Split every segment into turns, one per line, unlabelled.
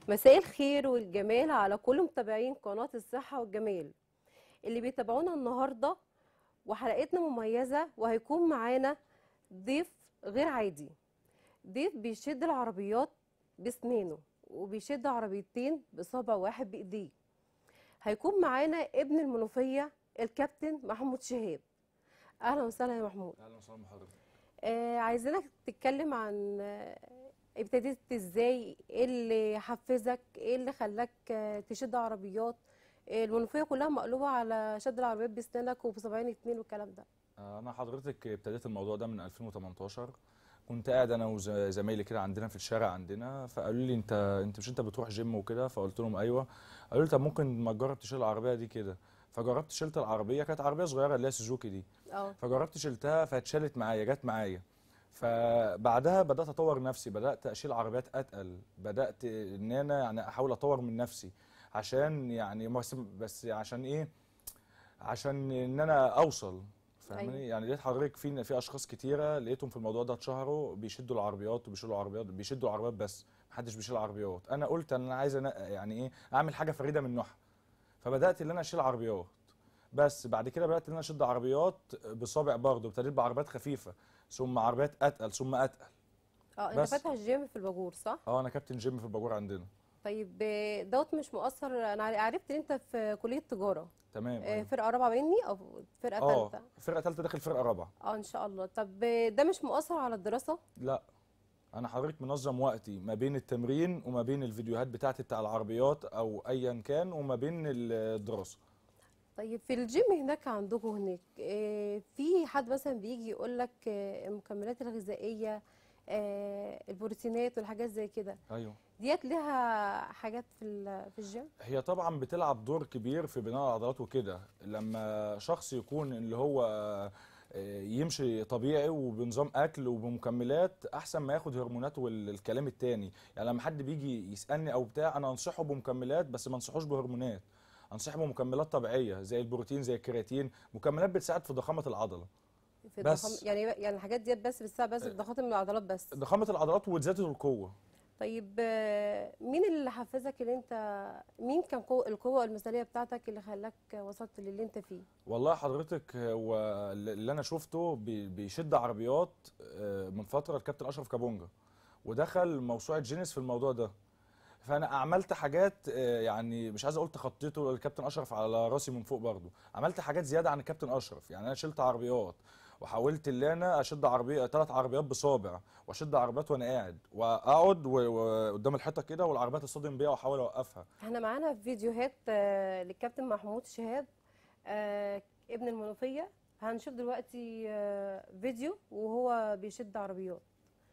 مساء الخير والجمال على كل متابعين قناة الصحة والجمال اللي بيتابعونا النهاردة وحلقتنا مميزة وهيكون معانا ضيف غير عادي ضيف بيشد العربيات بسنانه وبيشد عربيتين بصابع واحد بإيديه هيكون معانا ابن المنوفية الكابتن محمود شهاب أهلا وسهلا يا محمود
اهلا وسهلا بحضرتك
آه عايزينك تتكلم عن آه، ابتديت ازاي ايه اللي حفزك ايه اللي خلاك آه، تشد عربيات آه، المنوفيه كلها مقلوبه على شد العربيات بسنانك وبصبعين اتنين والكلام ده
انا حضرتك ابتديت الموضوع ده من 2018 كنت قاعد انا وزمايلي كده عندنا في الشارع عندنا فقالوا لي انت انت مش انت بتروح جيم وكده فقلت لهم ايوه قالوا لي طب ممكن ما تجرب تشيل العربيه دي كده فجربت شلت العربيه كانت عربيه صغيره اللي هي سوزوكي دي
اه
فجربت شلتها فاتشالت معايا جت معايا فبعدها بدات اطور نفسي بدات اشيل عربيات اتقل بدات ان انا يعني احاول اطور من نفسي عشان يعني بس, بس عشان ايه عشان ان انا اوصل فاهماني
أيوة.
يعني لقيت حضرتك في في اشخاص كتيره لقيتهم في الموضوع ده اتشهروا بيشدوا العربيات وبيشيلوا العربيات بيشدوا العربيات بس محدش بيشيل عربيات انا قلت ان انا عايز أنا يعني ايه اعمل حاجه فريده من نوعها فبدات ان انا اشيل عربيات بس بعد كده بدات ان انا اشد عربيات بصابع برضه ابتديت بعربيات خفيفه ثم عربيات اتقل ثم اتقل
اه انت
بس.
فاتح الجيم في الباجور صح
اه انا كابتن جيم في الباجور عندنا
طيب آه، دوت مش مؤثر انا عر- عرفت ان انت في كليه تجاره
تمام
آه،
أيوة.
فرقه رابعه مني او فرقه
اه
ثالثه
فرقه ثالثه داخل فرقه رابعه
اه ان شاء الله طب آه، ده مش مؤثر على الدراسه
لا انا حضرتك منظم وقتي ما بين التمرين وما بين الفيديوهات بتاعتي بتاع العربيات او ايا كان وما بين الدراسه
طيب في الجيم هناك عندكم هناك آه، في حد مثلا بيجي يقول لك آه، المكملات الغذائيه آه، البروتينات والحاجات زي كده
ايوه
ديت ليها حاجات في ال- في الجيم
هي طبعا بتلعب دور كبير في بناء العضلات وكده لما شخص يكون اللي هو آه، يمشي طبيعي وبنظام اكل وبمكملات احسن ما ياخد هرمونات والكلام التاني يعني لما حد بيجي يسالني او بتاع انا انصحه بمكملات بس ما انصحوش بهرمونات انصحه بمكملات طبيعيه زي البروتين زي الكرياتين مكملات بتساعد في ضخامه العضله
في
بس.
الضخام يعني يعني الحاجات ديت بس بتساعد بس الضغط من العضلات بس
ضخامه العضلات وزياده القوه
طيب آه، مين اللي حفزك اللي انت مين كان قوة القوه المثاليه بتاعتك اللي خلاك وصلت للي انت فيه
والله حضرتك هو اللي انا شفته بي- بيشد عربيات آه، من فتره الكابتن اشرف كابونجا ودخل موسوعه جينيس في الموضوع ده فانا عملت حاجات آه، يعني مش عايز اقول تخطيته الكابتن اشرف على راسي من فوق برضه عملت حاجات زياده عن الكابتن اشرف يعني انا شلت عربيات وحاولت ان انا اشد عربيه ثلاث عربيات بصابع واشد عربيات وانا قاعد واقعد و- وقدام الحيطه كده والعربيات تصطدم بيها واحاول اوقفها
احنا معانا فيديوهات آه، للكابتن محمود شهاب آه، ابن المنوفيه هنشوف دلوقتي آه، فيديو وهو بيشد عربيات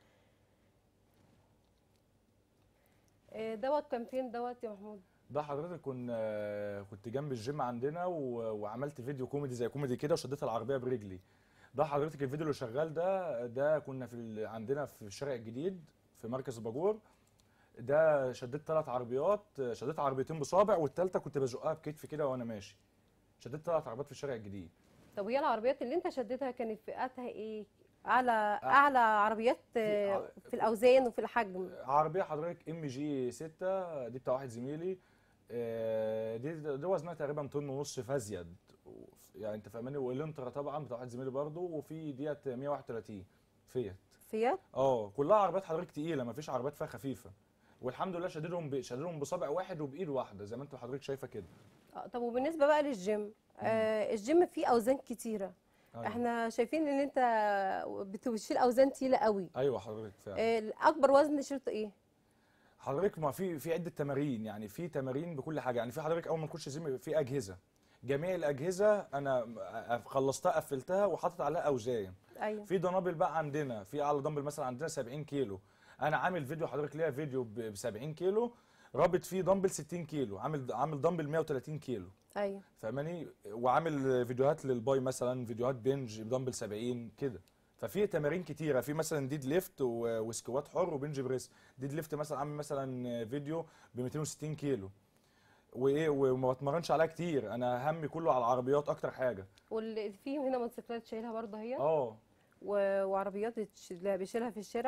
آه، دوت كان فين دوت يا محمود
ده حضرتك كنا كنت جنب الجيم عندنا و... وعملت فيديو كوميدي زي كوميدي كده وشديت العربيه برجلي ده حضرتك الفيديو اللي شغال ده ده كنا في ال... عندنا في الشارع الجديد في مركز باجور ده شديت ثلاث عربيات شديت عربيتين بصابع والثالثه كنت بزقها بكتفي كده وانا ماشي شديت ثلاث عربيات في الشارع الجديد
طب وهي العربيات اللي انت شدتها كانت فئاتها ايه اعلى اعلى عربيات آه،
في-
في الاوزان وفي الحجم
عربيه حضرتك ام جي 6 دي بتاع واحد زميلي آه، دي دي وزنها تقريبا طن ونص فازيد يعني انت فاهماني والانترا طبعا بتاع واحد زميلي برضه وفي ديت 131 فيت
فيات
اه كلها عربيات حضرتك تقيله ما فيش عربيات فيها خفيفه والحمد لله شديدهم ب... شديدهم بصابع واحد وبايد واحده زي ما انت حضرتك شايفه كده
آه، طب وبالنسبه بقى للجيم آه الجيم فيه اوزان كتيره
أيوة.
احنا شايفين ان انت بتشيل اوزان تقيله قوي
ايوه حضرتك فعلا
آه اكبر وزن شلته ايه
حضرتك ما في في عده تمارين يعني في تمارين بكل حاجه يعني في حضرتك اول ما نخش جيم في اجهزه جميع الاجهزه انا خلصتها قفلتها وحاطط عليها اوزان
ايوه
في دنابل بقى عندنا في اعلى دمبل مثلا عندنا 70 كيلو انا عامل فيديو حضرتك ليها فيديو ب 70 كيلو رابط فيه دمبل 60 كيلو عامل عامل دمبل 130 كيلو
ايوه
فاهماني وعامل فيديوهات للباي مثلا فيديوهات بنج بدمبل 70 كده ففي تمارين كتيره في مثلا ديد ليفت و- وسكوات حر وبنج بريس ديد ليفت مثلا عامل مثلا فيديو ب 260 كيلو وايه وما بتمرنش عليها كتير انا همي كله على العربيات اكتر حاجه
واللي فيه هنا موتوسيكلات شايلها برضه هي
اه
و- وعربيات بتش- بيشيلها في الشارع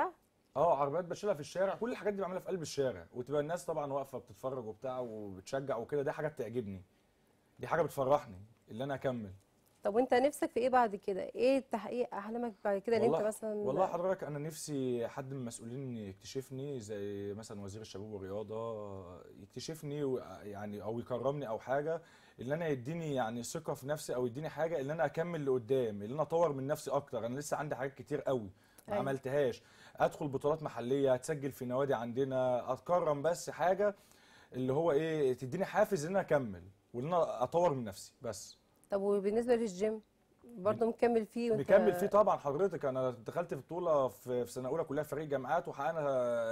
اه عربيات بشيلها في الشارع كل الحاجات دي بعملها في قلب الشارع وتبقى الناس طبعا واقفه بتتفرج وبتاع وبتشجع وكده دي حاجه بتعجبني دي حاجه بتفرحني اللي انا اكمل
طب وانت نفسك في ايه بعد كده ايه تحقيق احلامك بعد كده اللي انت
والله
مثلا
والله حضرتك انا نفسي حد من المسؤولين يكتشفني زي مثلا وزير الشباب والرياضه يكتشفني و- يعني او يكرمني او حاجه اللي انا يديني يعني ثقه في نفسي او يديني حاجه اللي انا اكمل لقدام اللي انا اطور من نفسي اكتر انا لسه عندي حاجات كتير قوي ما
أيوة.
عملتهاش ادخل بطولات محليه اتسجل في نوادي عندنا اتكرم بس حاجه اللي هو ايه تديني حافز ان انا اكمل وان انا اطور من نفسي بس
طب وبالنسبه للجيم برضه مكمل فيه وانت
مكمل فيه طبعا حضرتك انا دخلت في بطوله في في سنه اولى كلها فريق جامعات وحققنا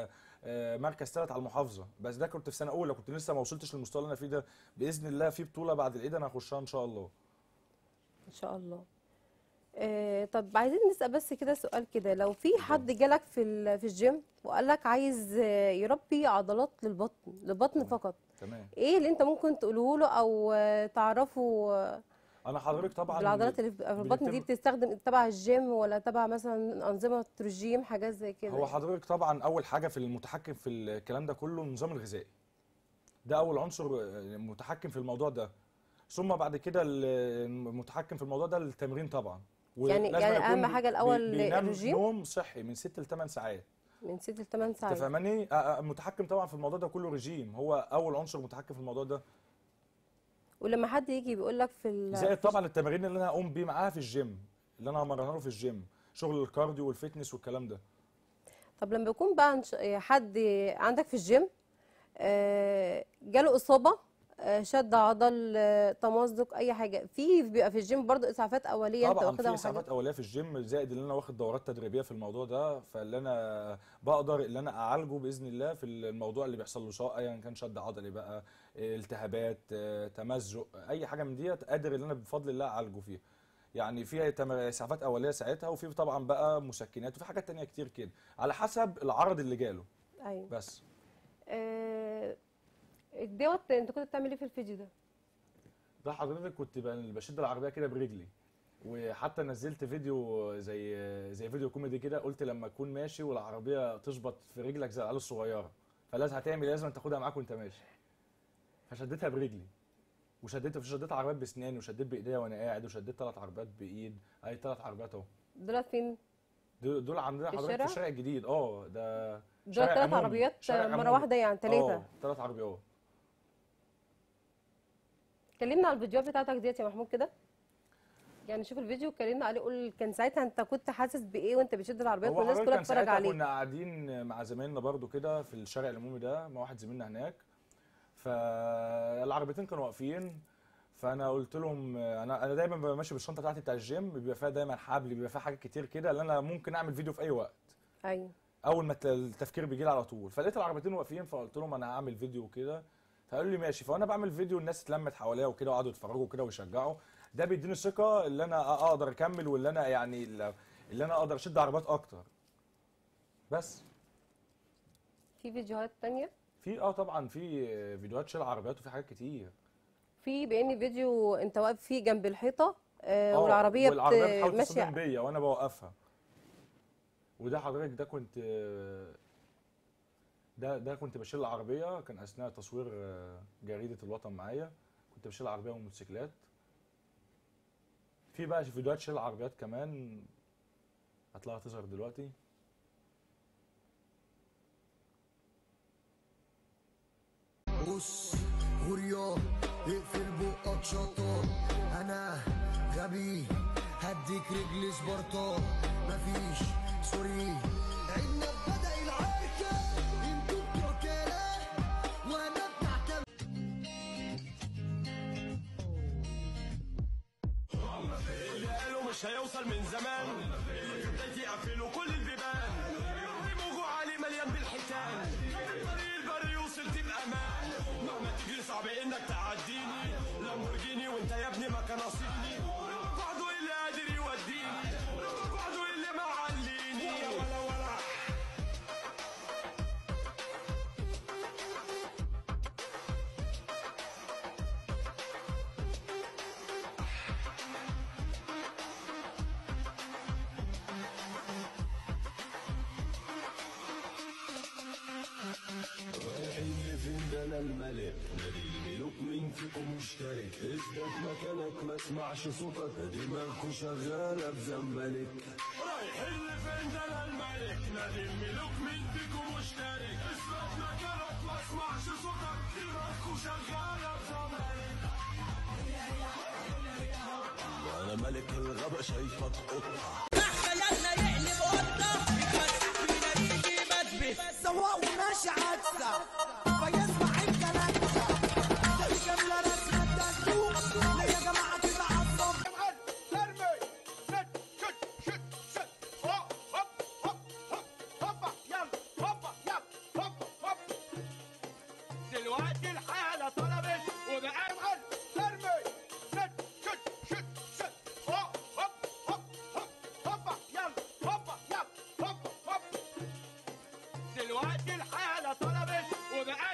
آه، مركز ثالث على المحافظه بس ده كنت في سنه اولى كنت لسه ما وصلتش للمستوى اللي انا فيه ده باذن الله في بطوله بعد العيد انا هخشها ان شاء الله
ان شاء الله آه طب عايزين نسال بس كده سؤال كده لو في حد جالك في ال- في الجيم وقال لك عايز آه، يربي عضلات للبطن للبطن فقط
تمام
ايه اللي انت ممكن تقوله له او آه، تعرفه آه،
انا حضرتك طبعا
بالعضلات اللي بتبقى في البطن دي
بنتم-
بتستخدم تبع الجيم ولا تبع مثلا انظمه رجيم حاجات زي كده
هو حضرتك طبعا اول حاجه في المتحكم في الكلام ده كله النظام الغذائي ده اول عنصر آه، متحكم في الموضوع ده ثم بعد كده المتحكم في الموضوع ده التمرين طبعا
يعني-
ولازم
يعني أهم
يكون
حاجة الأول
بي- بينام
الرجيم؟
نوم صحي من 6 ل 8 ساعات
من 6 ل 8
انت
ساعات
فاهماني آه، آه، متحكم طبعا في الموضوع ده كله رجيم هو اول عنصر متحكم في الموضوع ده
ولما حد يجي بيقول لك في ال-
زائد طبعا التمارين اللي انا هقوم بيه معاها في الجيم اللي انا همرنها له في الجيم شغل الكارديو والفتنس والكلام ده
طب لما يكون بقى نش- حد عندك في الجيم آه، جاله إصابة آه، شد عضل آه، تمزق أي حاجة في بيبقى في الجيم برضو إسعافات أولية أنت
طبعا
واخدها
في
وحاجات
اسعافات اوليه في الجيم زائد اللي انا واخد دورات تدريبيه في الموضوع ده فاللي انا بقدر اللي انا اعالجه باذن الله في الموضوع اللي بيحصل له سواء ايا كان شد عضلي بقى آه، التهابات آه، تمزق اي حاجه من ديت قادر اللي انا بفضل الله اعالجه فيها يعني في تم- اسعافات اوليه ساعتها وفي طبعا بقى مسكنات وفي حاجات تانية كتير كده على حسب العرض اللي جاله
أيوة
بس
آه، دوت أنت كنت بتعمل إيه في الفيديو ده؟
ده حضرتك كنت ب- بشد العربيه كده برجلي وحتى نزلت فيديو زي زي فيديو كوميدي كده قلت لما تكون ماشي والعربيه تشبط في رجلك زي العيال الصغيره فلازم هتعمل إيه؟ لازم تاخدها معاك وانت ماشي فشدتها برجلي وشديت شديت عربيات بسناني وشديت بايديا وانا قاعد وشديت ثلاث عربيات بايد اي ثلاث عربيات اهو
دولت فين؟
دول دول عندنا
في
حضرتك في
الشارع؟
الشارع الجديد اه ده
دولت
شارع
ثلاث
عمومي.
عربيات
شارع
آه، مرة
عمومي.
واحدة يعني ثلاثة
اه ثلاث عربيات
كلمنا على الفيديوهات بتاعتك ديت يا محمود كده يعني شوف الفيديو اتكلمنا عليه قول كان ساعتها انت كنت حاسس بايه وانت بتشد العربيات
هو
والناس
حضرتك
كلها
كان
بتتفرج
ساعتها
عليك
كنا قاعدين مع زمايلنا برضو كده في الشارع العمومي ده مع واحد زميلنا هناك فالعربيتين كانوا واقفين فانا قلت لهم انا انا دايما ببقى ماشي بالشنطه بتاعتي بتاع الجيم بيبقى فيها دايما حبل بيبقى فيها حاجات كتير كده اللي انا ممكن اعمل فيديو في اي وقت
ايوه
اول ما الت- التفكير بيجي لي على طول فلقيت العربيتين واقفين فقلت لهم انا هعمل فيديو كده فقالوا لي ماشي فانا بعمل فيديو الناس اتلمت حواليا وكده وقعدوا يتفرجوا كده ويشجعوا ده بيديني ثقه اللي انا اقدر اكمل واللي انا يعني اللي انا اقدر اشد عربيات اكتر بس
في فيديوهات تانية
في اه طبعا في فيديوهات شيل عربيات وفي حاجات كتير
في بان فيديو انت واقف فيه جنب الحيطه آه
اه
والعربيه
والعربيه
بت-
بتحاول تصطدم
ماشيه
بيا وانا بوقفها وده حضرتك ده كنت ده ده كنت بشيل العربيه كان اثناء تصوير جريده الوطن معايا كنت بشيل العربيه والموتوسيكلات في بقى فيديوهات شيل العربيات كمان هتلاقيها تظهر دلوقتي
بص غوريا اقفل بقك شطار انا غبي هديك رجل سبارتا مفيش سوري عيدنا بدأ العركة انتوا بتوع كلام وانا بتاع تم
اللي قالوا مش هيوصل من زمان بدأت يقفلوا كل البيبان رموجوا علي مليان بالحيتان الطريق البري وصلت بأمان مهما تجري صعب انك تعديني لامبورجيني وانت يا ابني ما كان نصيبني بعده اللي قادر يوديني بعده اللي معليني ولا ولا انا الملك نادي الملوك مين فيكم مشترك اثبت مكانك ما اسمعش صوتك دماغكوا شغاله بزنبلك رايحين لفين ده انا الملك نادي الملوك مين فيكم مشترك اثبت مكانك ما اسمعش صوتك دماغكوا شغاله بزنبلك انا ملك الغابه شايفك قطه
خيالنا يقلب قطة يتمسك فينا يجي مدبس
سواق وماشي عكسة فيسمع الكلامسة دي جملة رسمة الدكتور لا يا جماعة كده عصب
دلوقتي الحالة طلبت وبقى ابعد ترمي ست شت شت شت هوب هوب هوب هوب هوبا يلا هوبا يلا هوب هوب دلوقتي الحالة طلبت وبقى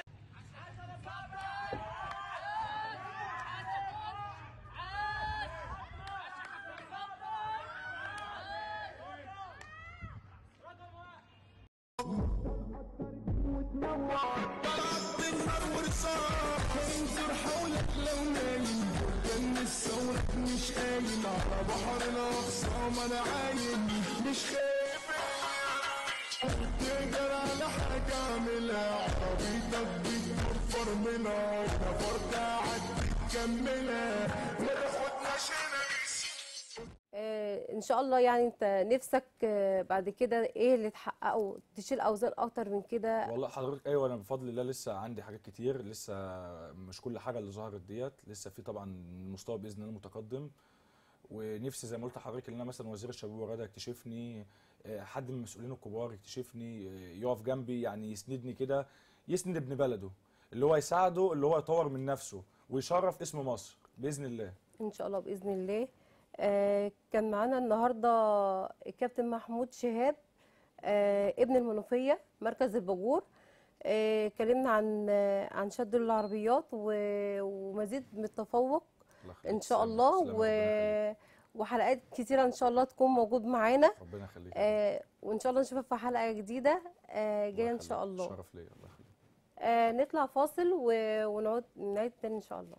آه، ان شاء الله يعني انت نفسك آه، بعد كده ايه اللي تحققه تشيل اوزان اكتر من كده
والله حضرتك ايوه انا بفضل الله لسه عندي حاجات كتير لسه مش كل حاجه اللي ظهرت ديت لسه في طبعا المستوى باذن الله متقدم ونفسي زي ما قلت لحضرتك ان انا مثلا وزير الشباب والرياضه يكتشفني آه، حد من المسؤولين الكبار يكتشفني آه، يقف جنبي يعني يسندني كده يسند ابن بلده اللي هو يساعده اللي هو يطور من نفسه ويشرف اسم مصر باذن الله
ان شاء الله باذن الله آه، كان معانا النهارده الكابتن محمود شهاب آه، ابن المنوفيه مركز الباجور آه، اتكلمنا عن آه، عن شد العربيات و- ومزيد من التفوق
الله يخليك.
ان شاء
تسلم-
الله
تسلم،
و...
ربنا يخليك.
وحلقات كتيره ان شاء الله تكون موجود معانا
ربنا يخليك
آه، وان شاء الله نشوفك في حلقه جديده آه،
الله
جايه ان
يخليك.
شاء الله
شرف ليا الله يخليك
آه، نطلع فاصل و- ونعود نعيد تاني ان شاء الله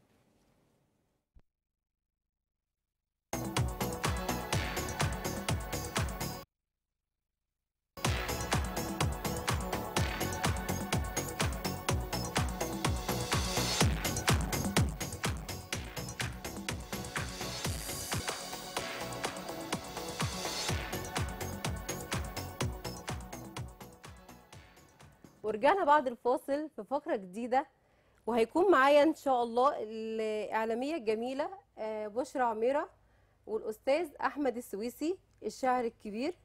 ورجعنا بعد الفاصل في فقرة جديدة وهيكون معايا إن شاء الله الإعلامية الجميلة آه، بشرى عميرة والأستاذ أحمد السويسي الشاعر الكبير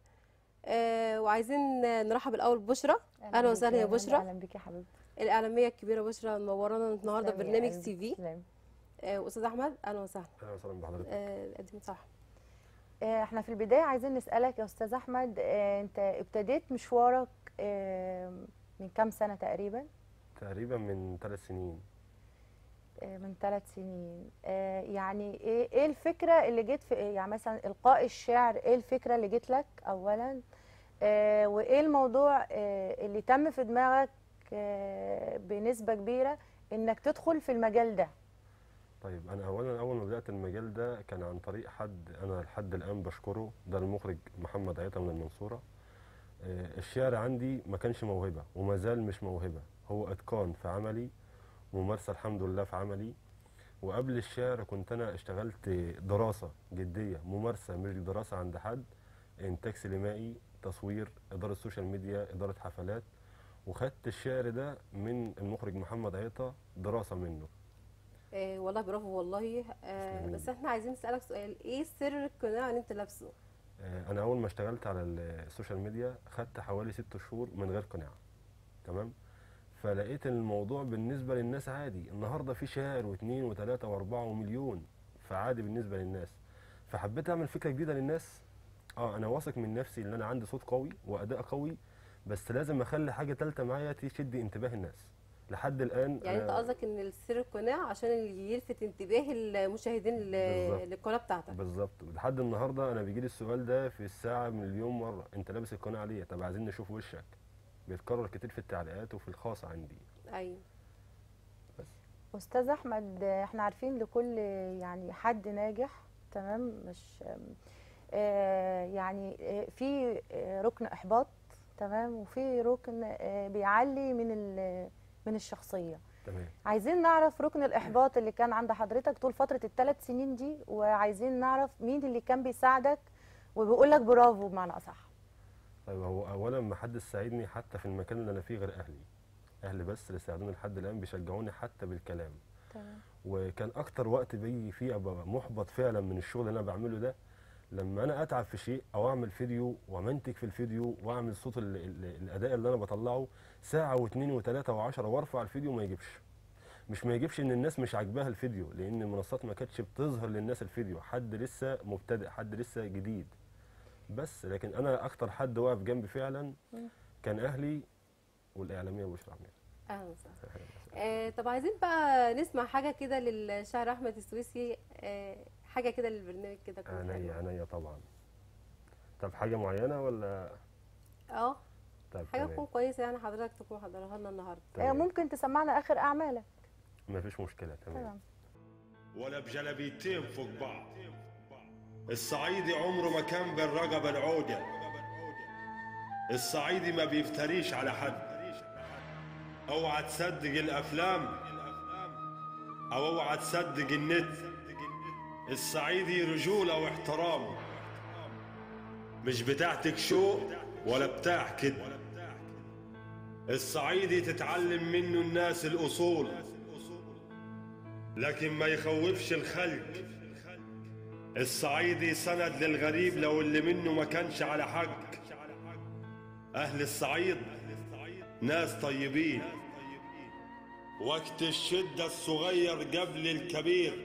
آه، وعايزين نرحب الأول ببشرى أهلا
بيك
وسهلا يا
هند،
بشرى
اهلا بيك يا حبيبتي
الإعلامية الكبيرة بشرى منورانا النهاردة
تسلمي يا
برنامج
قلبي،
سي في
تسلمي.
آه، أستاذ أحمد أهلا وسهلا
اهلا وسهلا بحضرتك
آه، قدمي صح
آه، احنا في البدايه عايزين نسالك يا استاذ احمد آه، انت ابتديت مشوارك آه، من كام سنه تقريبا
تقريبا من ثلاث سنين
آه، من ثلاث سنين آه، يعني ايه ايه الفكره اللي جت في يعني مثلا القاء الشعر ايه الفكره اللي جت لك اولا آه، وايه الموضوع آه، اللي تم في دماغك آه، بنسبه كبيره انك تدخل في المجال ده
طيب انا اولا اول ما بدات المجال ده كان عن طريق حد انا لحد الان بشكره ده المخرج محمد عيطه من المنصوره آه، الشعر عندي ما كانش موهبه وما زال مش موهبه هو اتقان في عملي ممارسه الحمد لله في عملي وقبل الشعر كنت انا اشتغلت دراسه جديه ممارسه مش دراسه عند حد انتاج سينمائي تصوير اداره سوشيال ميديا اداره حفلات وخدت الشعر ده من المخرج محمد عيطه دراسه منه
آه، والله برافو والله آه،
تسلمي.
بس احنا عايزين نسألك سؤال ايه سر القناع اللي انت لابسه
آه، انا اول ما اشتغلت على السوشيال ميديا خدت حوالي ست شهور من غير قناع تمام فلقيت الموضوع بالنسبه للناس عادي النهارده في شاعر واثنين وثلاثه واربعه ومليون فعادي بالنسبه للناس فحبيت اعمل فكره جديده للناس اه انا واثق من نفسي ان انا عندي صوت قوي واداء قوي بس لازم اخلي حاجه ثالثه معايا تشد انتباه الناس لحد الان
يعني انت
أنا-
قصدك ان السر القناع عشان اللي يلفت انتباه المشاهدين ل-
بالظبط.
للقناه بتاعتك
بالظبط لحد النهارده انا بيجي لي السؤال ده في الساعه مليون مره انت لابس القناع ليه طب عايزين نشوف وشك بيتكرر كتير في التعليقات وفي الخاص عندي
ايوه
استاذ احمد احنا عارفين لكل يعني حد ناجح تمام مش آه، يعني آه، في آه، ركن احباط تمام وفي ركن آه، بيعلي من ال- من الشخصيه
تمام
عايزين نعرف ركن الاحباط اللي كان عند حضرتك طول فتره الثلاث سنين دي وعايزين نعرف مين اللي كان بيساعدك وبيقول لك برافو بمعنى اصح
طيب هو اولا ما حدش ساعدني حتى في المكان اللي انا فيه غير اهلي اهلي بس اللي ساعدوني لحد الان بيشجعوني حتى بالكلام
تمام
وكان اكتر وقت بيجي فيه ابقى محبط فعلا من الشغل اللي انا بعمله ده لما انا اتعب في شيء او اعمل فيديو وامنتج في الفيديو واعمل صوت ال ال الاداء اللي انا بطلعه ساعه واثنين وثلاثه وعشرة وارفع الفيديو ما يجيبش مش ما يجيبش ان الناس مش عاجباها الفيديو لان المنصات ما كانتش بتظهر للناس الفيديو حد لسه مبتدئ حد لسه جديد بس لكن انا اكتر حد واقف جنبي فعلا كان اهلي والاعلاميه بشرى عمير
اهلا وسهلا آه طب عايزين بقى نسمع حاجه كده للشاعر احمد السويسي آه حاجه كده للبرنامج كده تكون
عينيا
حلوة.
عينيا طبعا طب حاجه معينه ولا
اه
طب
حاجه
تمام
تكون كويسه يعني حضرتك تكون محضرها لنا النهارده
آه،
تمام.
ممكن تسمعنا اخر اعمالك
ما فيش مشكله تمام
تمام
ولا بجلبيتين فوق بعض الصعيدي عمره ما كان بالرقبة العودة الصعيدي ما بيفتريش على حد اوعى تصدق الافلام او اوعى تصدق النت الصعيدي رجولة واحترام مش بتاعتك شو ولا بتاع كده الصعيدي تتعلم منه الناس الاصول لكن ما يخوفش الخلق الصعيدي سند للغريب لو اللي منه ما كانش على حق أهل الصعيد ناس طيبين وقت الشدة الصغير قبل الكبير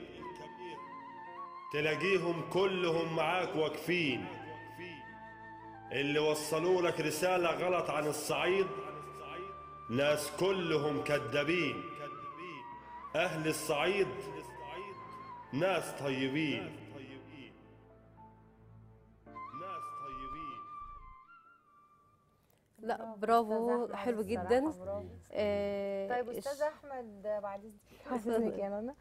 تلاقيهم كلهم معاك واقفين اللي وصلوا لك رسالة غلط عن الصعيد ناس كلهم كذابين أهل الصعيد ناس طيبين ناس طيبين
لا برافو
أستاذ أحمد
حلو
الصراحة
جدا
برافو.
آه
طيب
الش-
استاذ احمد بعد إذنك- بعد اذنك يا نانا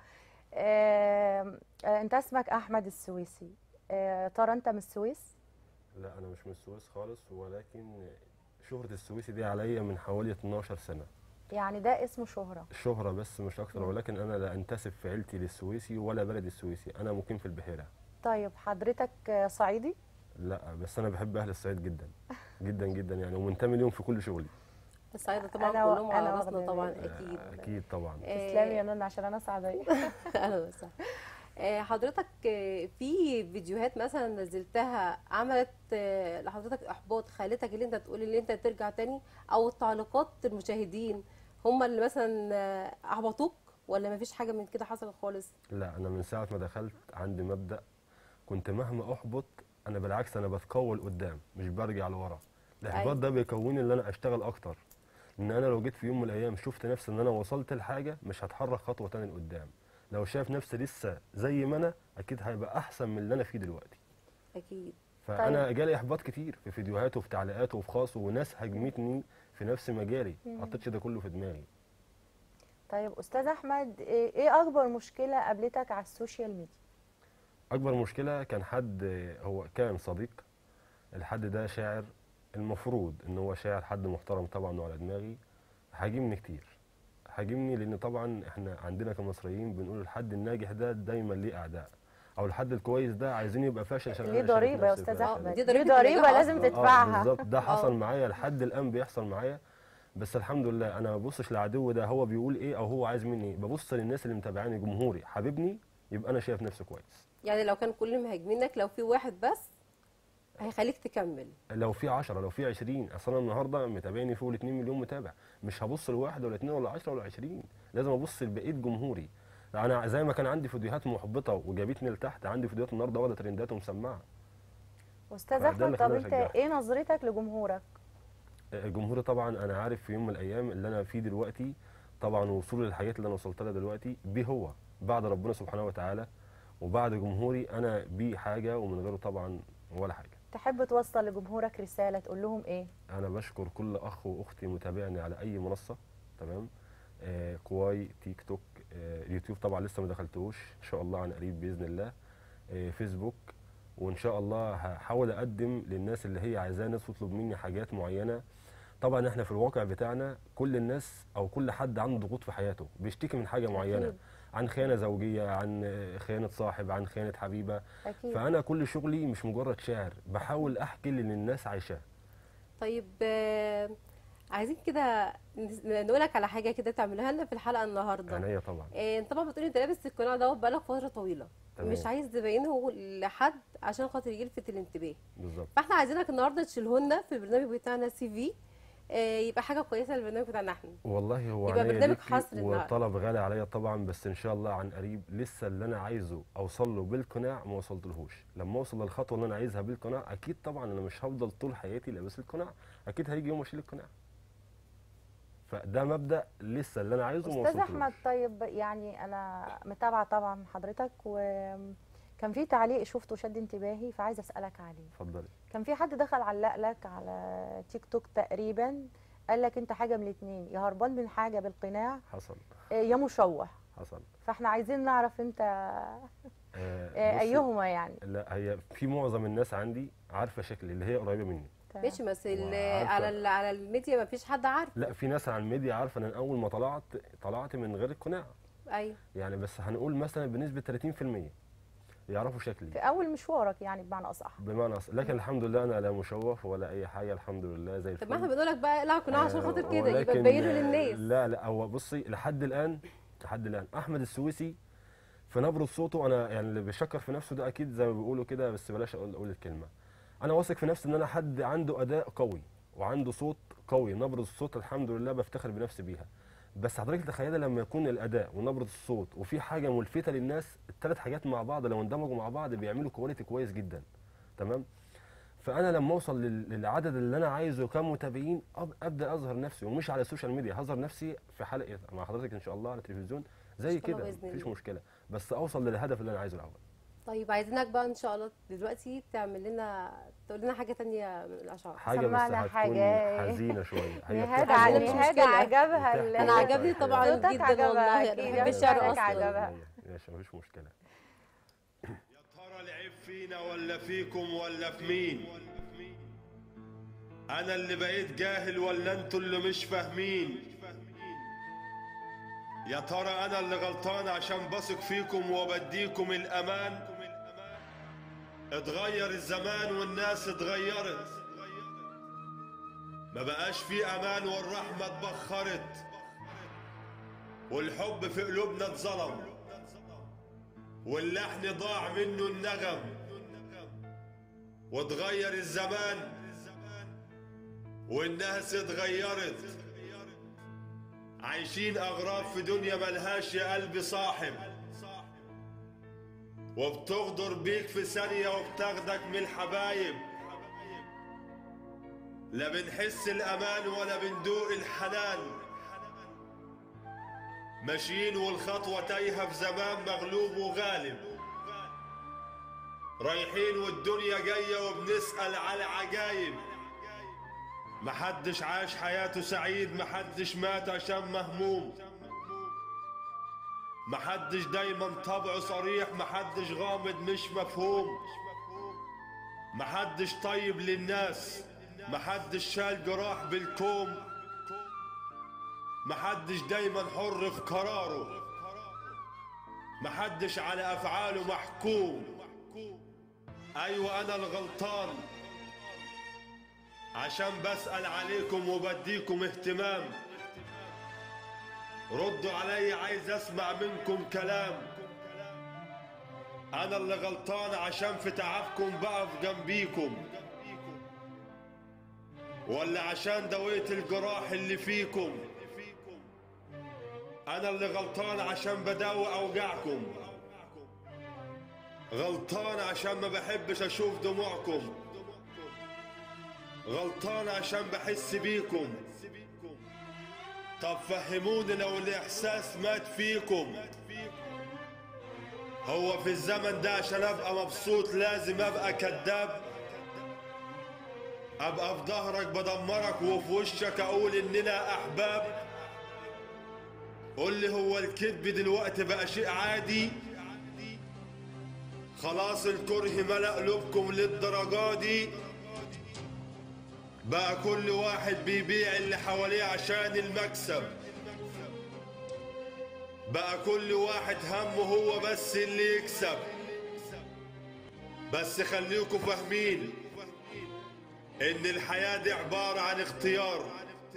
آه، آه، انت اسمك احمد السويسي آه، ترى انت من السويس
لا انا مش من السويس خالص ولكن شهرة السويسي دي عليا من حوالي 12 سنة
يعني ده اسمه شهرة
شهرة بس مش اكتر ولكن انا لا انتسب في عيلتي للسويسي ولا بلدي السويسي انا مقيم في البحيرة
طيب حضرتك آه، صعيدي
لا بس انا بحب اهل الصعيد جدا جدا جدا يعني ومنتمي ليهم في كل شغلي
الصعيدة طبعا
أنا و-
كلهم على
أنا
راسنا
واخدة
طبعا
بالي.
اكيد
اكيد طبعا
آه،
تسلمي يا نانا عشان انا صعيدية
اهلا وسهلا آه، حضرتك آه، في فيديوهات مثلا نزلتها عملت آه، لحضرتك احباط خالتك اللي انت تقول اللي انت ترجع تاني او تعليقات المشاهدين هم اللي مثلا آه، احبطوك ولا مفيش حاجه من كده حصلت خالص
لا انا من ساعة ما دخلت عندي مبدأ كنت مهما احبط انا بالعكس انا بتقوى لقدام مش برجع لورا الاحباط
أيوة.
ده بيكونني ان انا اشتغل اكتر ان انا لو جيت في يوم من الايام شفت نفسي ان انا وصلت لحاجه مش هتحرك خطوه تاني لقدام لو شايف نفسي لسه زي ما انا اكيد هيبقى احسن من اللي انا فيه دلوقتي
اكيد
فانا جالي احباط كتير في فيديوهات وفي تعليقات وفي خاص وناس هجمتني في نفس مجالي ما حطيتش ده كله في دماغي
طيب استاذ احمد ايه إيه اكبر مشكلة قابلتك على السوشيال ميديا
اكبر مشكله كان حد هو كان صديق الحد ده شاعر المفروض ان هو شاعر حد محترم طبعا وعلى دماغي هاجمني كتير هاجمني لان طبعا احنا عندنا كمصريين بنقول الحد الناجح ده دايما ليه اعداء او الحد الكويس ده عايزين يبقى فاشل عشان
ليه
أنا شايف
ضريبة يا
نفسي
استاذ
فاشل.
احمد
دي
ليه
ضريبة
ضريبة
النجاح
لازم
أصلاً.
اه
تدفعها
بالظبط ده حصل معايا لحد الان بيحصل معايا بس الحمد لله انا ما ببصش للعدو ده هو بيقول ايه او هو عايز مني ايه ببص للناس اللي متابعاني جمهوري حبيبني يبقى انا شايف نفسي كويس
يعني لو كان كل مهاجمينك لو في واحد بس هيخليك تكمل
لو في 10 لو في 20 اصل انا النهارده متابعني فوق ال 2 مليون متابع مش هبص لواحد ولا اثنين ولا 10 ولا 20 لازم ابص لبقيه جمهوري انا زي ما كان عندي فيديوهات محبطه وجابتني لتحت عندي فيديوهات النهارده واخده ترندات ومسمعه
استاذ
فده
احمد
اللي
طب
خلاني
انت
أشجعك.
ايه نظرتك لجمهورك
الجمهور طبعا انا عارف في يوم من الايام اللي انا فيه دلوقتي طبعا وصول للحاجات اللي انا وصلت لها دلوقتي بيه هو بعد ربنا سبحانه وتعالى وبعد جمهوري انا بيه حاجه ومن غيره طبعا ولا حاجه
تحب توصل لجمهورك رسالة تقول لهم ايه
انا بشكر كل اخ واختي متابعني على اي منصه تمام آه، كواي تيك توك آه، اليوتيوب طبعا لسه ما دخلتهوش ان شاء الله عن قريب باذن الله آه، فيسبوك وان شاء الله هحاول اقدم للناس اللي هي عايزاه ناس تطلب مني حاجات معينه طبعا احنا في الواقع بتاعنا كل الناس او كل حد عنده ضغوط في حياته بيشتكي من حاجه معينه
أكيد.
عن خيانه زوجيه عن آه، خيانه صاحب عن خيانه حبيبه
اكيد
فانا كل شغلي مش مجرد شعر بحاول احكي اللي الناس عايشاه
طيب آه، عايزين كده نقول لك على حاجه كده تعملها لنا في الحلقه النهارده
عينيا طبعا
آه، انت طبعا بتقولي انت لابس القناع دوت بقالك فتره طويله
تمام.
مش عايز تبينه لحد عشان خاطر يلفت الانتباه
بالظبط
فاحنا عايزينك النهارده تشيله لنا في البرنامج بتاعنا سي في آه، يبقى حاجه كويسه للبرنامج بتاعنا احنا
والله هو
يبقى
عينيا
برنامج
ليكي
حصر النهاردة.
وطلب غالي عليا طبعا بس ان شاء الله عن قريب لسه اللي انا عايزه اوصل له بالقناع ما وصلتلهوش لما اوصل للخطوه اللي انا عايزها بالقناع اكيد طبعا انا مش هفضل طول حياتي لابس القناع اكيد هيجي يوم اشيل القناع فده مبدا لسه اللي انا عايزه ما
استاذ
وصلتلوش
احمد طيب يعني انا متابعه طبعا حضرتك وكان في تعليق شفته شد انتباهي فعايزه اسالك عليه
اتفضلي
كان في حد دخل علق لك على تيك توك تقريبا قال لك انت حاجه من الاثنين يا هربان من حاجه بالقناع
حصل
آه، يا مشوه
حصل
فاحنا عايزين نعرف انت
آه
آه،
بصي،
ايهما يعني
لا هي في معظم الناس عندي عارفه شكلي اللي هي قريبه مني
تمام.
ماشي بس ال-
وعارفة.
على ال- على الميديا ما فيش حد عارف
لا في ناس على الميديا عارفه ان أنا اول ما طلعت طلعت من غير القناع
ايوه
يعني بس هنقول مثلا بنسبه 30% يعرفوا شكلي
في اول مشوارك يعني بمعنى اصح
بمعنى أص... لكن الحمد لله انا لا مشوف ولا اي حاجه الحمد لله زي
طب ما احنا
الفل
بنقول لك بقى اقلع قناع عشان
آه،
خاطر كده يبقى
ولكن،
تبينه
آه،
للناس
لا لا هو بصي لحد الان لحد الان احمد السويسي في نبره صوته انا يعني اللي بيشكر في نفسه ده اكيد زي ما بيقولوا كده بس بلاش اقول اقول الكلمه انا واثق في نفسي ان انا حد عنده اداء قوي وعنده صوت قوي نبره الصوت الحمد لله بفتخر بنفسي بيها بس حضرتك تخيلي لما يكون الاداء ونبره الصوت وفي حاجه ملفته للناس الثلاث حاجات مع بعض لو اندمجوا مع بعض بيعملوا كواليتي كويس جدا تمام فانا لما اوصل لل- للعدد اللي انا عايزه كمتابعين أب- ابدا اظهر نفسي ومش على السوشيال ميديا هظهر نفسي في حلقه مع حضرتك ان شاء الله على التلفزيون زي
إن شاء الله
كده
بإذن
مفيش
الله.
مشكله بس اوصل للهدف اللي انا عايزه الاول
طيب عايزينك بقى ان شاء الله دلوقتي تعمل لنا تقول لنا حاجه تانية من الاشعار
حاجه بس
سمعنا
هتكون
حاجة.
حزينه شويه هي
نهاد
بتحكي
ع-
عشان
برضه-
مش
نهاد
مشكلة.
عجبها ال-
بتحكي
انا
برضه
عجبني
حكاية.
طبعا
صوتك
جدا
عجبها
والله
أكيد،
انا
يا
بحب الشعر
شعرك
اصلا
عجبها.
ماشي مفيش مشكله
يا ترى العيب فينا ولا فيكم ولا في مين انا اللي بقيت جاهل ولا انتوا اللي مش فاهمين يا ترى انا اللي غلطان عشان بثق فيكم وبديكم الامان اتغير الزمان والناس اتغيرت ما بقاش في امان والرحمه اتبخرت والحب في قلوبنا اتظلم واللحن ضاع منه النغم واتغير الزمان والناس اتغيرت عايشين اغراب في دنيا ملهاش يا قلبي صاحب وبتغدر بيك في ثانية وبتاخدك من الحبايب لا بنحس الأمان ولا بندوق الحنان ماشيين والخطوة تايهة في زمان مغلوب وغالب رايحين والدنيا جاية وبنسأل على عجايب محدش عاش حياته سعيد محدش مات عشان مهموم محدش دايما طبعه صريح محدش غامض مش مفهوم محدش طيب للناس محدش شال جراح بالكوم محدش دايما حر في قراره محدش على افعاله محكوم ايوه انا الغلطان عشان بسأل عليكم وبديكم اهتمام ردوا علي عايز اسمع منكم كلام انا اللي غلطان عشان في تعبكم بقف جنبيكم ولا عشان دويت الجراح اللي فيكم انا اللي غلطان عشان بداوي اوجاعكم غلطان عشان ما بحبش اشوف دموعكم غلطان عشان بحس بيكم طب فهموني لو الاحساس مات فيكم هو في الزمن ده عشان ابقى مبسوط لازم ابقى كذاب ابقى في ظهرك بدمرك وفي وشك اقول اننا احباب قول لي هو الكذب دلوقتي بقى شيء عادي خلاص الكره ملأ قلوبكم للدرجة دي بقى كل واحد بيبيع اللي حواليه عشان المكسب بقى كل واحد همه هو بس اللي يكسب بس خليكم فاهمين ان الحياة دي عبارة عن اختيار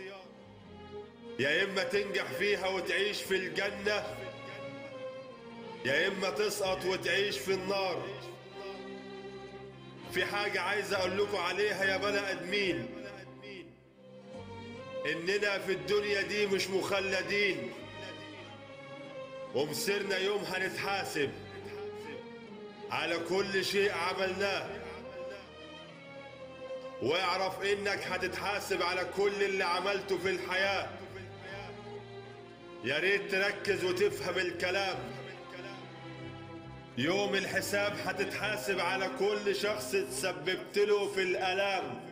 يا اما تنجح فيها وتعيش في الجنة يا اما تسقط وتعيش في النار في حاجة عايز اقول لكم عليها يا بني ادمين اننا في الدنيا دي مش مخلدين ومصيرنا يوم هنتحاسب على كل شيء عملناه واعرف انك هتتحاسب على كل اللي عملته في الحياة يا ريت تركز وتفهم الكلام يوم الحساب هتتحاسب على كل شخص تسببت له في الالام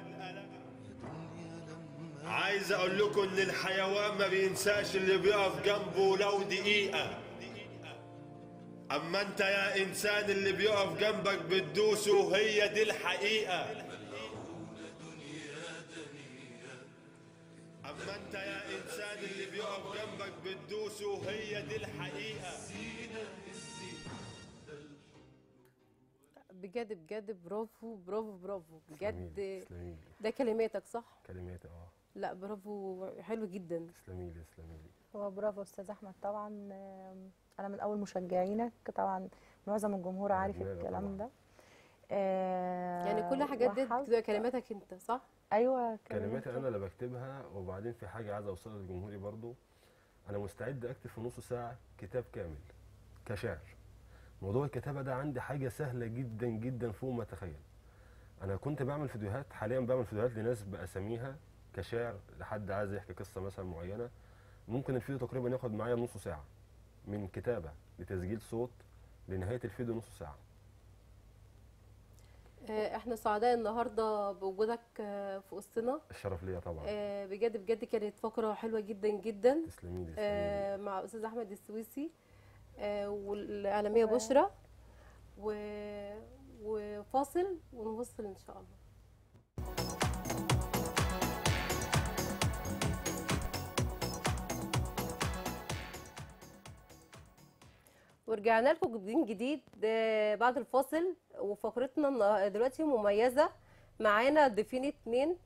عايز اقول لكم ان الحيوان ما بينساش اللي بيقف جنبه لو دقيقة اما انت يا انسان اللي بيقف جنبك بتدوسه هي دي الحقيقة اما انت يا انسان اللي بيقف جنبك بتدوسه هي دي الحقيقة
بجد بجد برافو برافو برافو بجد
تسلميلي تسلميلي
ده كلماتك صح
كلمات اه
لا برافو حلو جدا
تسلميلي تسلميلي
هو برافو استاذ احمد طبعا آم، انا من اول مشجعينك طبعا معظم الجمهور عارف
ربنا
الكلام
طبعاً.
ده آه،
يعني كل حاجات دي
وحظ-
بتبقى كلماتك انت صح
ايوه
كلماتي
كلماتك.
انا اللي بكتبها وبعدين في حاجه عايز اوصلها لجمهوري برضو انا مستعد اكتب في نص ساعه كتاب كامل كشعر موضوع الكتابه ده عندي حاجه سهله جدا جدا فوق ما اتخيل انا كنت بعمل فيديوهات حاليا بعمل فيديوهات لناس باساميها كشعر لحد عايز يحكي قصه مثلا معينه ممكن الفيديو تقريبا ياخد معايا نص ساعه من كتابه لتسجيل صوت لنهايه الفيديو نص ساعه
آه، احنا سعداء النهارده بوجودك آه، في وسطنا
الشرف ليا طبعا
آه، بجد بجد كانت فقره حلوه جدا جدا
تسلمي لي تسلمي لي.
آه، مع استاذ احمد السويسي آه، والاعلاميه بشرى و... وفاصل ونوصل ان شاء الله ورجعنا لكم جديد جديد آه، بعد الفاصل وفقرتنا النا- دلوقتي مميزه معانا ضيفين اتنين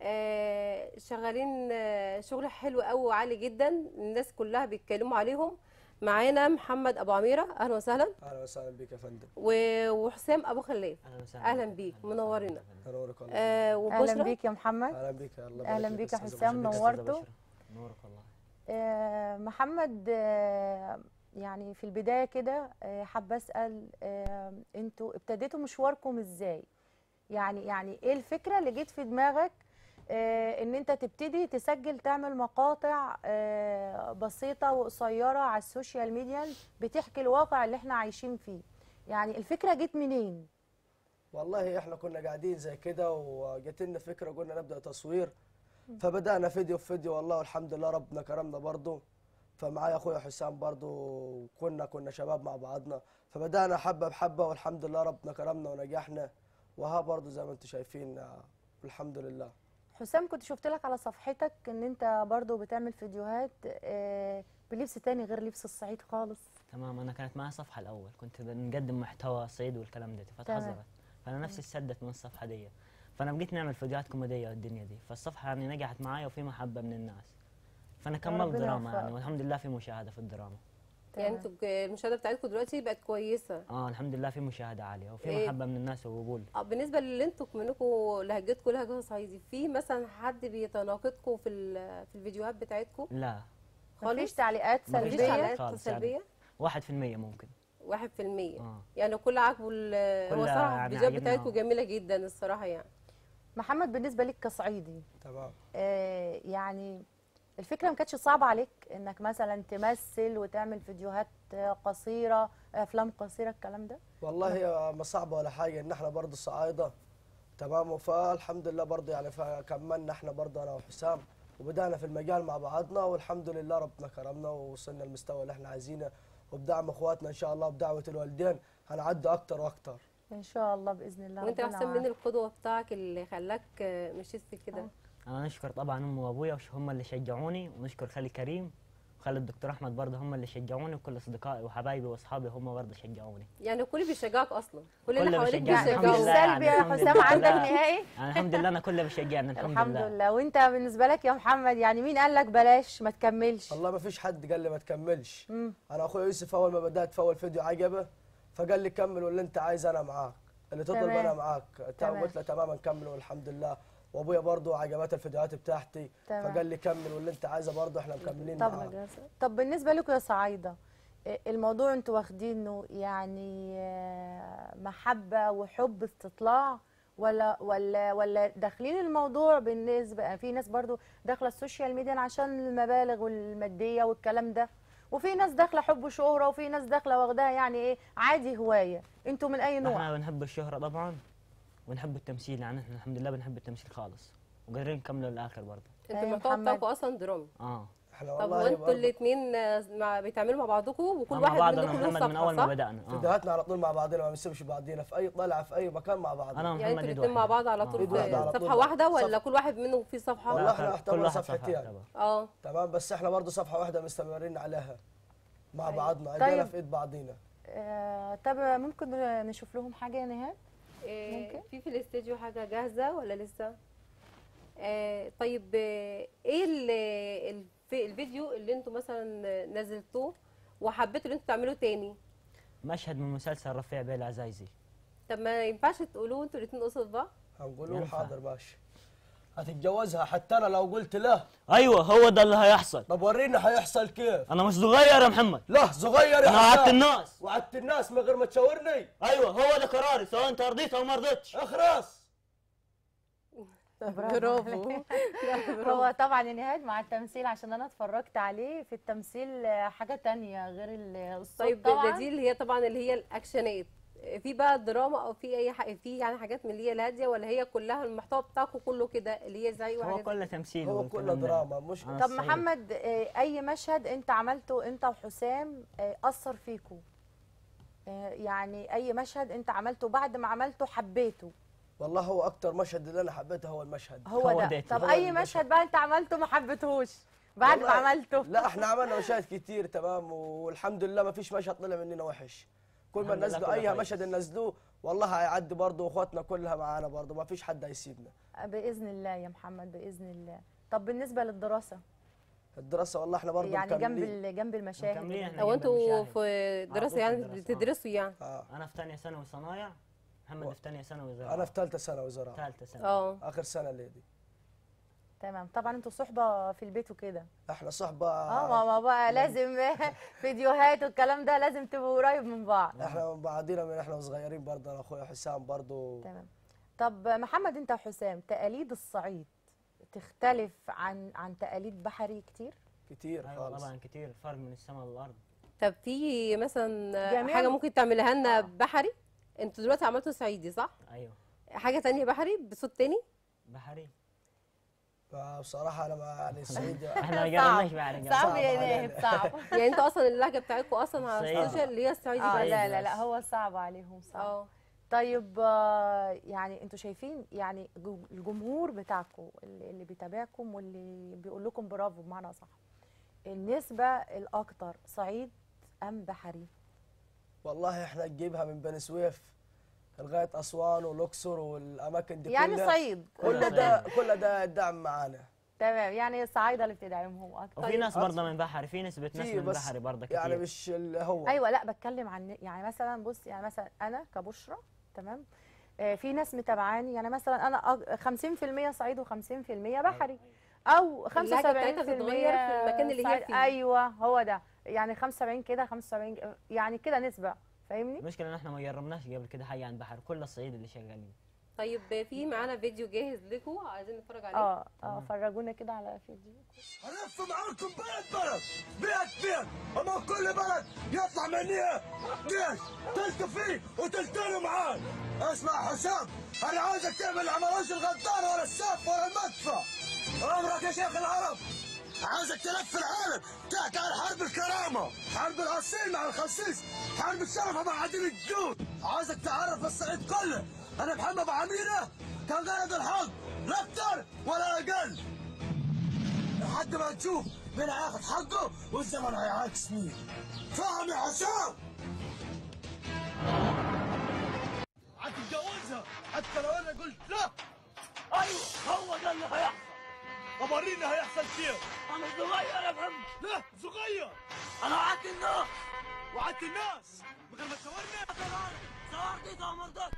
آه، شغالين آه، شغل حلو قوي وعالي جدا الناس كلها بيتكلموا عليهم معانا محمد ابو عميره اهلا وسهلا
اهلا وسهلا بك يا فندم
و- وحسام ابو خلاف
اهلا وسهلا
اهلا بيك منورنا
نورك الله
آه
اهلا
وبشرى
بيك يا محمد
اهلا بك يا الله
أهلاً
يبارك
بك
فيك
يا
أستاذة
حسام،
بشرى.
نورته.
نورك والله
آه، محمد آه، يعني في البداية كده آه، حابة أسأل آه، انتوا ابتديتوا مشواركم ازاي؟ يعني يعني ايه الفكرة اللي جت في دماغك آه، ان انت تبتدي تسجل تعمل مقاطع آه، بسيطة وقصيرة على السوشيال ميديا بتحكي الواقع اللي احنا عايشين فيه يعني الفكرة جت منين؟
والله احنا كنا قاعدين زي كده وجت لنا فكره قلنا نبدا تصوير فبدانا فيديو في فيديو والله والحمد لله ربنا كرمنا برضه فمعايا اخويا حسام برضه كنا كنا شباب مع بعضنا فبدانا حبه بحبه والحمد لله ربنا كرمنا ونجحنا وها برضه زي ما انتم شايفين آه، الحمد لله
حسام كنت شفت لك على صفحتك ان انت برضو بتعمل فيديوهات آه، بلبس تاني غير لبس الصعيد خالص
تمام انا كانت معي صفحه الاول كنت بنقدم محتوى صيد والكلام ده فتحذرت فانا نفسي اتسدت من الصفحه دي فانا بقيت نعمل فيديوهات كوميديه والدنيا دي فالصفحه يعني نجحت معايا وفي محبه من الناس فانا كملت
ربنا
دراما يعني
يوفقك.
والحمد لله في مشاهده في الدراما
يعني انتوا ج- المشاهده بتاعتكم دلوقتي بقت كويسه
اه الحمد لله في مشاهده عاليه وفي
إيه؟
محبه من الناس وقبول
آه، بالنسبه للي انتوا منكم لهجتكم لهجه صعيدي في مثلا حد بيتناقضكم في ال- في الفيديوهات بتاعتكم
لا
مفيش
خالص
تعليقات
مفيش
مفيش
سلبيه
تعليقات
خالص
سلبيه
واحد في المية ممكن
واحد في المية
اه
يعني كل عاجبه ال- هو
كلها
صراحه
يعني
الفيديوهات
عجبنا.
بتاعتكم جميله جدا الصراحه يعني
محمد بالنسبه لك كصعيدي
تمام
آه، يعني الفكره ما كانتش صعبه عليك انك مثلا تمثل وتعمل فيديوهات آه، قصيره افلام قصيره الكلام ده
والله هي ما صعبه ولا حاجه ان احنا برضه صعايده تمام فالحمد لله برضه يعني فكملنا احنا برضه انا وحسام وبدانا في المجال مع بعضنا والحمد لله ربنا كرمنا ووصلنا للمستوى اللي احنا عايزينه وبدعم اخواتنا ان شاء الله وبدعوه الوالدين هنعدي اكتر واكتر
ان شاء الله باذن الله
وانت يا
ربنا
حسام مين
معاك.
القدوه بتاعك اللي خلاك آه، مشيت في كده
انا نشكر طبعا امي وابويا وش هم اللي شجعوني ونشكر خالي كريم وخالي الدكتور احمد برضه هم اللي شجعوني وكل اصدقائي وحبايبي واصحابي هم برضه شجعوني
يعني الكل بيشجعك اصلا كل اللي
كله
حواليك
بيشجعني الحمد
بيشجعوك
لله يعني
سلبي يا
الحمد
حسام
لله.
عندك
لا.
نهائي
يعني الحمد لله انا كله بيشجعني الحمد,
الحمد
لله
لله وانت بالنسبه لك يا محمد يعني مين قال لك بلاش ما تكملش
والله ما فيش حد قال لي ما تكملش
مم.
انا اخويا يوسف اول ما بدات في اول فيديو عجبه فقال لي كمل واللي انت عايز انا معاك اللي تطلب
تمام.
انا معاك
تمام.
تمام قلت له تمام نكمل والحمد لله وابويا برضه عجبته الفيديوهات بتاعتي
تمام.
فقال لي كمل واللي انت عايزه برضه احنا مكملين
طب
معاك
طب بالنسبه لكم يا صعايده إيه الموضوع انتوا واخدينه يعني آه، محبه وحب استطلاع ولا ولا ولا داخلين الموضوع بالنسبه في ناس برضو داخله السوشيال ميديا عشان المبالغ والماديه والكلام ده وفي ناس داخله حب شهره وفي ناس داخله واخداها يعني ايه عادي هوايه انتوا من اي نوع
احنا بنحب الشهرة طبعا ونحب التمثيل يعني احنا الحمد لله بنحب التمثيل خالص وقادرين نكمله للاخر برضه
انتوا
أيوة
المحتوى
محمد.
بتاعكم اصلا درامي
اه
احنا
طب
والله
هو انتوا
برضه
الاثنين مع بيتعاملوا مع بعضكم وكل
مع
واحد
بعض
منكم
انا
له
ومحمد من اول
صفحه
ما
صح؟
بدانا اه
فيديوهاتنا على طول مع بعضنا ما بنسيبش بعضينا في اي طلعه في اي مكان مع بعضنا
انا
يعني
ومحمد
انتوا
ايد
الاثنين مع
واحدة.
بعض على
آه.
طول
إيد
في
واحدة على طول.
صفحه واحده ولا
صف-
كل واحد منهم في صفحه
والله
لا،
احنا
كل
اعتبرنا
واحد صفحة
صفحتين
يعتبر.
اه
تمام بس احنا برضه صفحه واحده مستمرين عليها مع
أيوة.
بعضنا
طيب.
ايدينا في ايد بعضينا
آه طب ممكن نشوف لهم حاجه يا نهاد
إيه،
ممكن.
في في الاستديو حاجه جاهزه ولا لسه آه طيب آه، ايه ال- الف- الفيديو اللي انتوا مثلا نزلتوه وحبيتوا ان انتوا تعملوه تاني
مشهد من مسلسل رفيع بيه العزايزي
طب ما ينفعش تقولوه انتوا الاثنين قصاد بعض
هنقول له
ينفع.
حاضر ماشي هتتجوزها حتى انا لو قلت له
ايوه هو ده اللي هيحصل
طب ورينا هيحصل كيف
انا مش صغير يا محمد
لا صغير يا
انا وعدت
حسام.
الناس
وعدت الناس من غير ما تشاورني
ايوه هو ده قراري سواء انت رضيت او ما رضيتش
اخرس
برافو
هو طبعا يا نهاد مع التمثيل عشان انا اتفرجت عليه في التمثيل آه، حاجه تانية غير ال- الصوت
طيب
طبعا
ده دي اللي هي طبعا اللي هي الاكشنات في بقى دراما او في اي حاجه في يعني حاجات من اللي هي الهاديه ولا هي كلها المحتوى بتاعكم كله كده اللي هي زي
هو
وحاجات
كله تمثيل
هو
والكلام
كله
ده.
دراما مش
أنا
طب
الصعيد.
محمد آه، اي مشهد انت عملته انت وحسام آه، اثر فيكم آه، يعني اي مشهد انت عملته بعد ما عملته حبيته
والله هو اكتر مشهد اللي انا حبيته هو المشهد
هو,
هو
ده
ده.
طب
هو
اي
المشهد.
مشهد بقى انت عملته ما حبيتهوش بعد ما
والله-
عملته
لا احنا عملنا مشاهد كتير تمام والحمد لله ما فيش مشهد طلع مننا وحش كل ما
الحمد لله
ننزلوا
كله
اي
كويس.
مشهد ننزلوه والله هيعدي برضه واخواتنا كلها معانا برضه ما فيش حد هيسيبنا
باذن الله يا محمد باذن الله طب بالنسبه للدراسه
الدراسه والله احنا برضه
يعني جنب
مكملين.
ال- جنب المشاهد
مكملين احنا
او
جنب
انتوا
المشاهد.
في
طول
دراسه
في
يعني
الدراسة.
بتدرسوا يعني
آه.
انا في ثانيه ثانوي صنايع محمد في ثانيه ثانوي زراعه
انا في ثالثه ثانوي زراعه
ثالثه ثانوي
اه
اخر سنه اللي دي
تمام طبعا انتوا صحبه في البيت وكده
احنا صحبه
اه ما ما بقى لازم فيديوهات والكلام ده لازم تبقوا قريب من بعض
احنا من بعضينا من احنا صغيرين برضه انا اخويا حسام برضه
تمام طب محمد انت وحسام تقاليد الصعيد تختلف عن عن تقاليد بحري كتير
كتير
ايوه
خالص
طبعا كتير فرق من السماء للارض
طب في مثلا
جميع
حاجه
الم-
ممكن تعملها لنا بحري انتوا دلوقتي عملتوا صعيدي صح
ايوه
حاجه تانية بحري بصوت تاني
بحري
بصراحه انا ما يعني سعيد
احنا ما
صعب.
جربناش بحري
صعب
صعب
يا
علينا.
ناهد صعب
يعني انتوا اصلا اللهجه بتاعتكم اصلا على
صعيدي.
السوشيال اللي هي الصعيدي
اه
بس
لا لا لا
بس.
هو صعب عليهم صعب
اه
طيب آه، يعني انتوا شايفين يعني جو- الجمهور بتاعكم اللي اللي بيتابعكم واللي بيقول لكم برافو بمعنى صح النسبة الأكتر صعيد أم بحري؟
والله احنا نجيبها من بني سويف لغايه اسوان والاقصر والاماكن دي
يعني
كلها
صعيد
كل ده كل ده الدعم معانا
تمام يعني الصعايدة اللي بتدعمهم أكتر
وفي ناس برضه من بحري في نسبه ناس
في
من
بس
بحري برضه كتير
يعني مش اللي هو
أيوة لا بتكلم عن يعني مثلا بص يعني مثلا أنا كبشرى تمام آه، في ناس متابعاني يعني مثلا أنا أج- 50% صعيد و50% بحري أو 75%
اللهجة بتاعتها بتتغير في المكان اللي هي
صعيد.
فيه.
أيوة هو ده يعني 75 كده 75 يعني كده نسبة فاهمني؟
المشكله ان احنا ما جربناش قبل كده حاجه عن بحر كل الصعيد اللي شغالين
طيب في معانا فيديو جاهز لكم عايزين نتفرج عليه
اه اه فرجونا كده على فيديو
هلف معاكم بلد بلد بيت بيت اما كل بلد يطلع مني جيش تلتوا فيه وتلتقوا معاه اسمع حسام انا عاوزك تعمل عملوش الغدار ولا السيف ولا المدفع
عمرك يا شيخ العرب عايزك تلف العالم تحكي عن حرب الكرامة حرب الأصيل مع الخسيس حرب الشرف مع عديم الجود عايزك تعرف الصعيد كله أنا محمد أبو عميرة كان غرض الحق لا أكتر ولا أقل لحد ما تشوف مين هياخد حقه والزمن هيعاكس مين فاهم يا حسام
هتتجوزها حتى لو انا قلت لا ايوه هو ده اللي هيحصل طب وريني هيحصل كيف انا صغير يا محمد لا صغير انا وعدت الناس وعدت الناس من غير ما تصورني صورتي ما مرضتش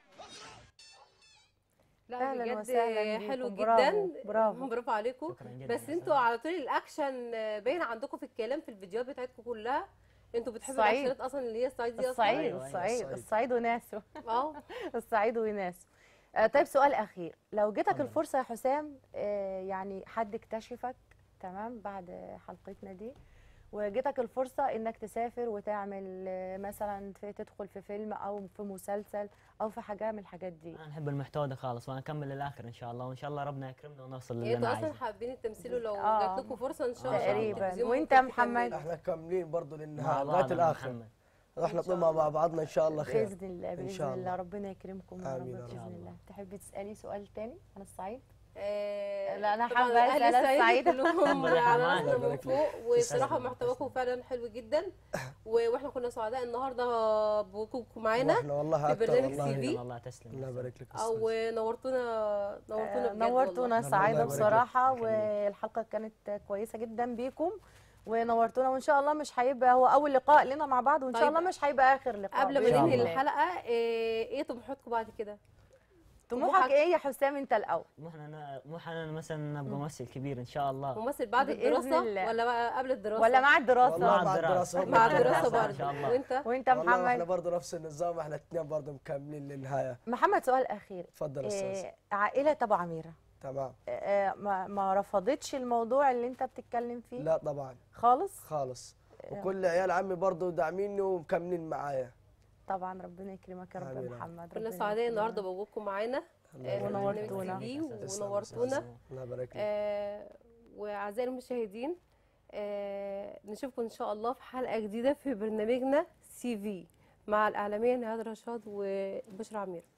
لا
أهلاً
بجد
وسهلاً
حلو
بيكم.
جدا
برافو، برافو.
برافو عليكم
شكراً جداً
بس
يا
انتوا على طول الاكشن باين عندكم في الكلام في الفيديوهات بتاعتكم كلها انتوا بتحبوا
الصعيد.
الاكشنات اصلا اللي هي الصعيد دي اصلا
الصعيد
أيوة، أيوة،
الصعيد
الصعيد.
الصعيد وناسه
اه
الصعيد وناسه آه، طيب سؤال اخير لو جاتك الفرصه يا حسام آه، يعني حد اكتشفك تمام بعد حلقتنا دي وجاتك الفرصه انك تسافر وتعمل آه، مثلا في تدخل في فيلم او في مسلسل او في حاجه من الحاجات دي
انا احب المحتوى ده خالص وانا اكمل للاخر ان شاء الله وان شاء الله ربنا يكرمنا ونوصل
يعني
للي انا
انتوا اصلا
عايزه
حابين التمثيل ولو
آه.
جات لكم فرصه ان شاء الله
تقريباً.
التلفزيون
وانت
ممكن
محمد؟
تكملوا.
احنا كاملين برضه
مع
للنهايه
بعض
لغايه
يا
الاخر
محمد.
احنا طول مع بعضنا ان شاء الله خير
باذن الله
إن
باذن
شاء
الله
الله.
ربنا يكرمكم يا رب
آمين يا رب.
باذن الله تحبي تسالي سؤال تاني عن الصعيد
آه،
لا، أنا
طبعاً
حابة
أهل
أسأل
الصعيد
السعيدة.
كلهم
ربنا
على
يرحمها.
راسنا
الله
من
يبارك
فوق وصراحه
تسلم.
محتواكم فعلا حلو جدا و- واحنا كنا سعداء النهارده بوجودكم معانا
واحنا والله
في
اكتر
برنامج
والله
سي في.
الله تسلم
الله يبارك لك يا
او
أستاذ.
نورتونا نورتونا
آه،
بجد
نورتونا
والله.
سعيده
الله يبارك لك.
بصراحه
الله يخليك.
والحلقه كانت كويسه جدا بيكم ونورتونا وان شاء الله مش هيبقى هو اول لقاء لنا مع بعض وان شاء
طيب.
الله مش هيبقى اخر لقاء
قبل ما
بإذن
ننهي
الله.
الحلقه ايه إيه طموحاتكم بعد كده
طموحك
طموحك-
ايه يا حسام انت الاول
طموحنا انا طموحنا انا مثلا ابقى ممثل كبير ان شاء الله
ممثل بعد
بإذن
الدراسه
الله.
ولا بقى قبل الدراسه
ولا مع الدراسه
والله
مع
مع
الدراسة.
الدراسه
مع
مع
الدراسه
الدراسة إن شاء
برضه
الله.
وانت
وانت
والله احنا
محمد
برضه نفس النظام احنا الاثنين برضه مكملين للنهايه
محمد سؤال اخير
اتفضل يا استاذ
إيه عائله ابو عميره
تمام
إيه ما, ما رفضتش الموضوع اللي انت بتتكلم فيه
لا طبعا
خالص
خالص وكل عيال عمي برضه داعميني ومكملين معايا
طبعا ربنا يكرمك يا رب
آمين
يا
يا رب.
محمد
كنا
ربنا
سعداء
يكرمك.
النهارده بوجودكم معانا
الله
آه، في
يبارك
برنامج
ونورتونا.
سي في
تسلم يا
ونورتونا
أستاذ. الله يبارك لك
آه، واعزائي المشاهدين آه، نشوفكم ان شاء الله في حلقه جديده في برنامجنا سي في مع الاعلاميه نهاد رشاد وبشرى عمير